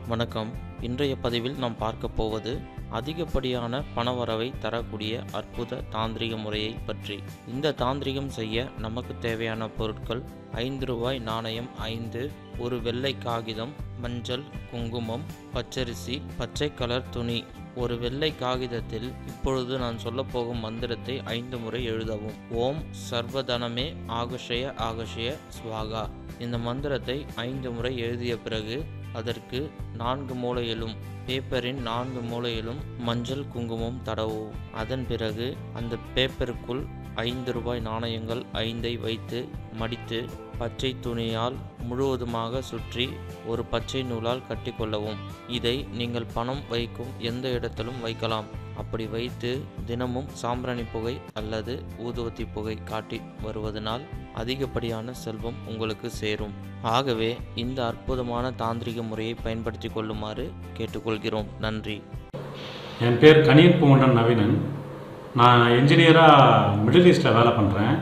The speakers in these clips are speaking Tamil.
வணக்கம் இன்றைய பதிவில் நாம் பார்க்க போவது அதிகப்படியான பணவரவை தரக்கூடிய அற்புத தாந்திரிக முறையை பற்றி இந்த தாந்திரிகம் செய்ய நமக்கு தேவையான பொருட்கள் ஐந்து ரூபாய் நாணயம் ஐந்து ஒரு வெள்ளை காகிதம் மஞ்சள் குங்குமம் பச்சரிசி பச்சை கலர் துணி ஒரு வெள்ளை காகிதத்தில் இப்பொழுது நான் சொல்லப் போகும் மந்திரத்தை ஐந்து முறை எழுதவும் ஓம் சர்வதனமே ஆகஷய ஆகஷய ஸ்வாகா இந்த மந்திரத்தை ஐந்து முறை எழுதிய பிறகு அதற்கு நான்கு மூலையிலும் பேப்பரின் நான்கு மூலையிலும் மஞ்சள் குங்குமம் தடவும் அதன் பிறகு அந்த பேப்பருக்குள் ஐந்து ரூபாய் நாணயங்கள் ஐந்தை வைத்து மடித்து பச்சை துணியால் முழுவதுமாக சுற்றி ஒரு பச்சை நூலால் கட்டிக்கொள்ளவும் இதை நீங்கள் பணம் வைக்கும் எந்த இடத்திலும் வைக்கலாம் அப்படி வைத்து தினமும் சாம்பிராணி புகை அல்லது ஊதுவத்தி புகை காட்டி வருவதனால் அதிகப்படியான செல்வம் உங்களுக்கு சேரும் ஆகவே இந்த அற்புதமான தாந்திரிக முறையை பயன்படுத்தி கொள்ளுமாறு கேட்டுக்கொள்கிறோம் நன்றி என் பேர் கனியன் பூங்கொண்டன் நவீனன் நான் என்ஜினியராக மிடில் ஈஸ்டில் வேலை பண்ணுறேன்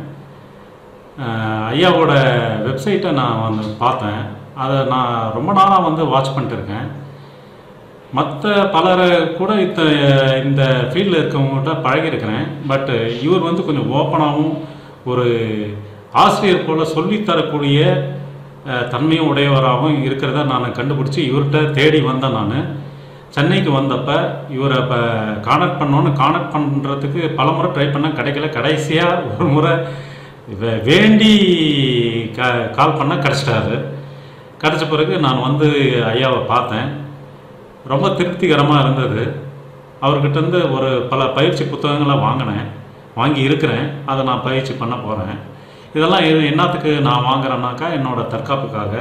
ஐயாவோட வெப்சைட்டை நான் வந்து பார்த்தேன் அதை நான் ரொம்ப நாளாக வந்து வாட்ச் பண்ணிட்டு இருக்கேன் மற்ற பலரை கூட இத்த இந்த ஃபீல்டில் இருக்கவங்ககிட்ட பழகியிருக்கிறேன் பட்டு இவர் வந்து கொஞ்சம் ஓப்பனாகவும் ஒரு ஆசிரியர் போல் சொல்லித்தரக்கூடிய அஹ், தன்மையும் உடையவராகவும் இருக்கிறத நான் கண்டுபிடிச்சி இவர்கிட்ட தேடி வந்தேன் நான் சென்னைக்கு வந்தப்போ இவரை இப்போ கானக்ட் பண்ணோன்னு கானக்ட் பண்ணுறதுக்கு பல முறை ட்ரை பண்ண கிடைக்கல கடைசியாக ஒரு முறை வே- வேண்டி க கால் பண்ண கிடச்சிட்டாரு கிடச்ச பிறகு நான் வந்து ஐயாவை பார்த்தேன் ரொம்ப திருப்திகரமாக இருந்தது அவர்கிட்ட இருந்து ஒரு பல பயிற்சி புத்தகங்களை வாங்கினேன் வாங்கி இருக்கிறேன் அதை நான் பயிற்சி பண்ண போகிறேன் இதெல்லாம் எ- என்னத்துக்கு நான் வாங்குறேன்னாக்கா என்னோட தற்காப்புக்காக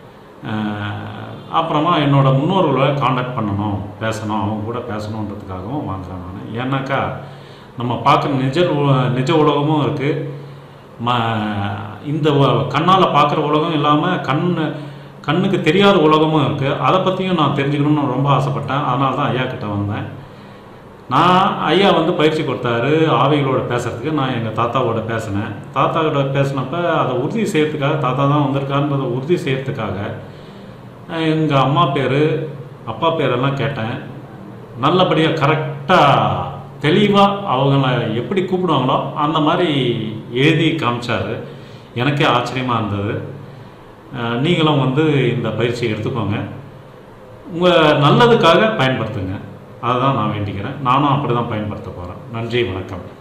அஹ், அப்புறமா என்னோட முன்னோர்களை காண்டாக்ட் பண்ணணும் பேசணும் அவங்க கூட பேசணுன்றதுக்காகவும் வாங்குறேன் நான் ஏன்னாக்கா நம்ம பார்க்குற நிஜ உ- நிஜ உலகமும் இருக்குது ம இந்த கண்ணால் பார்க்குற உலகம் இல்லாமல் கண் கண்ணுக்கு தெரியாத உலகமும் இருக்குது அதை பற்றியும் நான் தெரிஞ்சுக்கணும்னு ரொம்ப ஆசைப்பட்டேன் அதனால தான் ஐயா கிட்ட வந்தேன் நான் ஐயா வந்து பயிற்சி கொடுத்தாரு ஆவிகளோட பேசுறதுக்கு நான் எங்கள் தாத்தாவோட பேசினேன் தாத்தா கிட்ட பேசினப்ப அதை உறுதி செய்யறதுக்காக தாத்தா தான் வந்திருக்காருன்றதை உறுதி செய்யறதுக்காக எங்கள் அம்மா பேர் அப்பா பேரெல்லாம் கேட்டேன் நல்லபடியாக கரெக்டாக தெளிவாக அவங்கள எப்படி கூப்பிடுவாங்களோ அந்த மாதிரி எழுதி காமிச்சாரு எனக்கே ஆச்சரியமாக இருந்தது அஹ் நீங்களும் வந்து இந்த பயிற்சியை எடுத்துக்கோங்க உங்கள் நல்லதுக்காக பயன்படுத்துங்க அதை தான் நான் வேண்டிக்கிறேன் நானும் அப்படி தான் பயன்படுத்த போகிறேன் நன்றி வணக்கம்